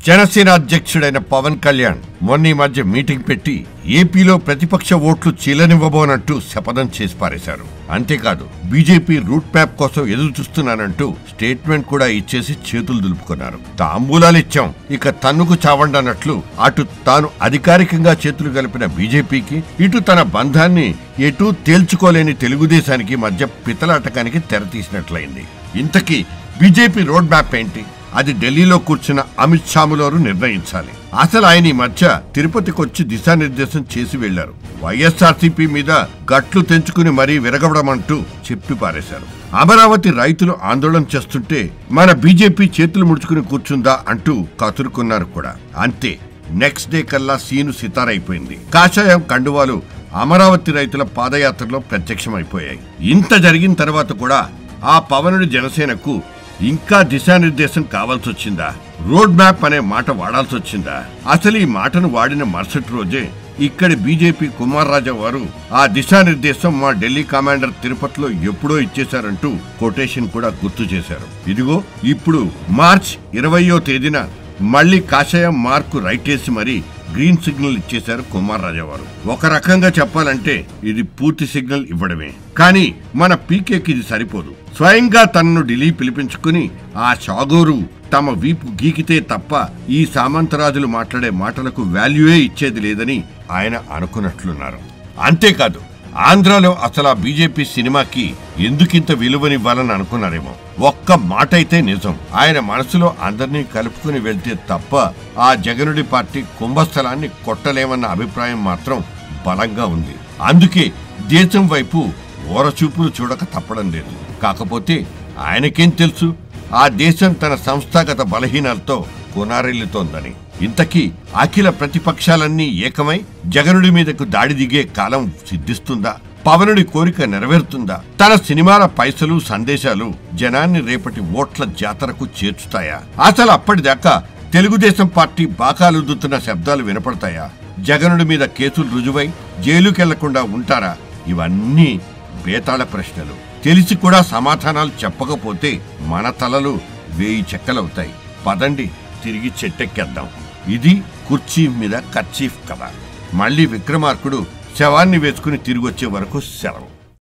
జనసేన అధ్యక్షుడైన పవన్ కళ్యాణ్ మొన్న ఈ మధ్య మీటింగ్ పెట్టి ఏపీలో ప్రతిపక్ష ఓట్లు చీలనివ్వబోనంటూ శపథం చేసి పారేశారు అంతేకాదు బీజేపీ రూట్ మ్యాప్ కోసం ఎదురు చూస్తున్నానంటూ స్టేట్మెంట్ కూడా ఇచ్చేసి చేతులు దులుపుకున్నారు తాంబూలాలు ఇచ్చాం ఇక తన్నుకు చావండన్నట్లు అటు తాను అధికారికంగా చేతులు కలిపిన బీజేపీకి ఇటు తన బంధాన్ని ఎటూ తేల్చుకోలేని తెలుగుదేశానికి మధ్య పితలాటకానికి తెరతీసినట్లయింది ఇంతకీ బీజేపీ రోడ్ మ్యాప్ ఏంటి అది ఢిల్లీలో కూర్చున్న అమిత్ షాములోరు నిర్ణయించాలి అసలు ఆయన ఈ మధ్య తిరుపతికొచ్చి దిశానిర్దేశం చేసి వెళ్లారు వైఎస్ఆర్సీపీ మీద గట్లు తెంచుకుని మరీ విరగబడమంటూ చెప్పి పారేశారు అమరావతి రైతులు ఆందోళన చేస్తుంటే మన బీజేపీ చేతులు ముడుచుకుని కూర్చుందా అంటూ కతురుకున్నారు కూడా అంతే నెక్స్ట్ డే కల్లా సీను సితారైపోయింది కాషాయం కండువాలు అమరావతి రైతుల పాదయాత్రలో ప్రత్యక్షమైపోయాయి ఇంత జరిగిన తర్వాత కూడా ఆ పవనుడి జనసేనకు ఇంకా దిశానిర్దేశం కావాల్సి వచ్చిందా రోడ్ మ్యాప్ అనే మాట వాడాల్సి వచ్చిందా అసలు ఈ మాటను వాడిన మరుసటి రోజే ఇక్కడి బీజేపీ కుమార్ రాజా వారు ఆ దిశానిర్దేశం మా ఢిల్లీ కమాండర్ తిరుపతిలో ఎప్పుడో ఇచ్చేశారంటూ కొటేషన్ కూడా గుర్తు చేశారు ఇదిగో ఇప్పుడు మార్చ్ ఇరవయో తేదీన మళ్ళీ కాషాయం మార్కు రైట్ వేసి మరీ గ్రీన్ సిగ్నల్ ఇచ్చేశారు కుమార్ రాజా వారు ఒక రకంగా చెప్పాలంటే ఇది పూర్తి సిగ్నల్ ఇవ్వడమే కానీ మన పీకేకి ఇది సరిపోదు స్వయంగా తనను ఢిల్లీ పిలిపించుకుని ఆ షాగోరు తమ వీపు గీకితే తప్ప ఈ సామంతరాజులు మాట్లాడే మాటలకు వాల్యూయే ఇచ్చేది లేదని ఆయన అనుకున్నట్లున్నారు అంతేకాదు ఆంధ్రాలో అసలు ఆ బీజేపీ సినిమాకి ఎందుకింత విలువనివ్వాలని అనుకున్నారేమో ఒక్క మాట అయితే నిజం ఆయన మనసులో అందరినీ కలుపుకుని వెళ్తే తప్ప ఆ జగనుడి పార్టీ కుంభస్థలాన్ని కొట్టలేమన్న అభిప్రాయం మాత్రం బలంగా ఉంది అందుకే దేశం వైపు ఓరచూపులు చూడక తప్పడం లేదు కాకపోతే ఆయనకేం తెలుసు ఆ దేశం తన సంస్థాగత బలహీనాలతో కొనారెల్లుతోందని ఇంతకీ అఖిల ప్రతిపక్షాలన్నీ ఏకమై జగనుడి మీదకు దాడి దిగే కాలం సిద్ధిస్తుందా పవనుడి కోరిక నెరవేరుతుందా తన సినిమాల పైసలు సందేశాలు జనాన్ని రేపటి ఓట్ల జాతరకు చేర్చుతాయా అసలు అప్పటిదాకా తెలుగుదేశం పార్టీ బాకాలుద్దుతున్న శబ్దాలు వినపడతాయా జగనుడి మీద కేసులు రుజువై జైలుకెళ్లకుండా ఉంటారా ఇవన్నీ బేతాళ ప్రశ్నలు తెలిసి కూడా సమాధానాలు చెప్పకపోతే మన తలలు వేయి చెక్కలవుతాయి పదండి తిరిగి చెట్టెక్కేద్దాం ఇది కుర్చీ మీద కర్చీఫ్ కథ మళ్ళీ విక్రమార్కుడు శవాన్ని వేసుకుని తిరిగి వచ్చే వరకు సెలవు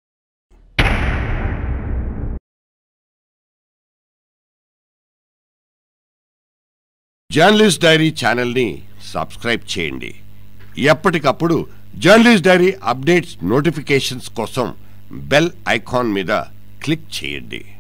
జర్నలిస్ట్ డైరీ ఛానల్ని సబ్స్క్రైబ్ చేయండి ఎప్పటికప్పుడు జర్నలిస్ట్ డైరీ అప్డేట్స్ నోటిఫికేషన్స్ కోసం బెల్ ఐకాన్ మీద క్లిక్ చేయండి